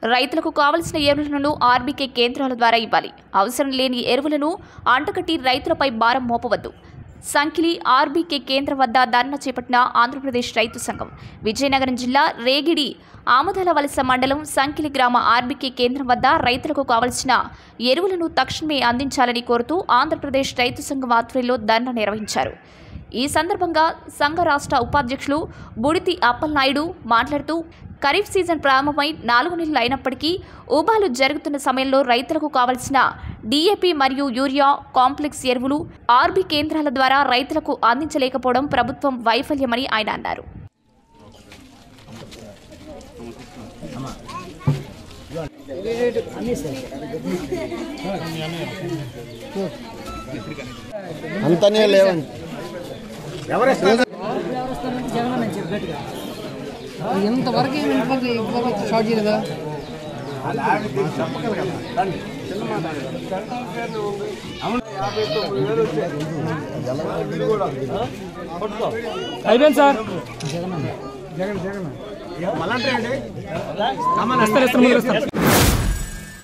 రైతులకు కావలసిన ఎరువులను ఆర్బీకే కేంద్రాల ద్వారా ఇవ్వాలి అవసరం లేని ఎరువులను అంటకట్టి రైతులపై భారం మోపవద్దు సంకిలి ఆర్బీకే కేంద్రం వద్ద ధర్నా చేపట్టిన ఆంధ్రప్రదేశ్ రైతు సంఘం విజయనగరం జిల్లా రేగిడి ఆమదాల వలస మండలం సంకిలి గ్రామ ఆర్బీకే కేంద్రం వద్ద రైతులకు కావలసిన ఎరువులను తక్షణమే అందించాలని కోరుతూ ఆంధ్రప్రదేశ్ రైతు సంఘం ఆధ్వర్యంలో ధర్నా నిర్వహించారు ఈ సందర్భంగా సంఘ రాష్ట్ర ఉపాధ్యక్షులు బుడితి అప్పలనాయుడు మాట్లాడుతూ ఖరీఫ్ సీజన్ ప్రారంభమై నాలుగు నెలలు అయినప్పటికీ ఊబాలు జరుగుతున్న సమయంలో రైతులకు కావలసిన డీఏపీ మరియు యూరియా కాంప్లెక్స్ ఎరువులు ఆర్బీ కేంద్రాల ద్వారా రైతులకు అందించలేకపోవడం ప్రభుత్వం వైఫల్యమని ఆయన అన్నారు అంతనే లేవండి ఎంతవరకు ఏమి ఇబ్బంది ఇబ్బంది స్టార్ట్ చేయలేదా అయిపోయింది సార్ జగన్ జగన్ ఇస్తారు ఇస్తారు ముందు ఇస్తారు